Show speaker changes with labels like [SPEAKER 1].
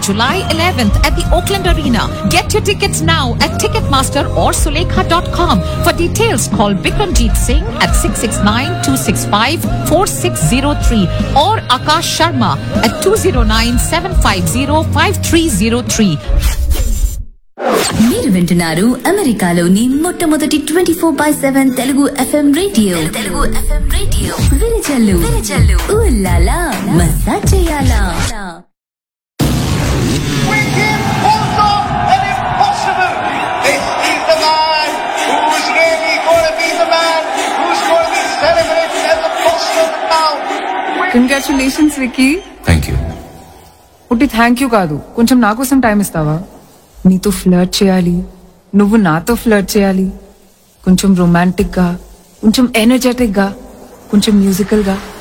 [SPEAKER 1] July 11th at the Oakland Arena. Get your tickets now at Ticketmaster or Sulekha.com. For details, call Bikramjeet Singh at 669-265-4603 or Akash Sharma at 209-750-5303.
[SPEAKER 2] మీరు వింటున్నారు అమెరికాలోని మొట్టమొదటి twenty four by seven Telugu FM radio Telugu FM radio విరచల్లు విరచల్లు ఊల్లాలా మజా చేయాలా
[SPEAKER 3] Wicked Bullseye and impossible. This is the man who's really going to be the man who's going to be celebrated as the boss of the town.
[SPEAKER 4] Congratulations Vicky
[SPEAKER 5] thank you
[SPEAKER 4] పుట్టి thank you కాదు కొంచెం నా కోసం time ఇస్తావా నీతో flirt చేయాలి నువ్వు నాతో ఫ్లర్ట్ చేయాలి కొంచెం రొమాంటిక్ గా కొంచెం ఎనర్జెటిక్ గా కొంచెం మ్యూజికల్ గా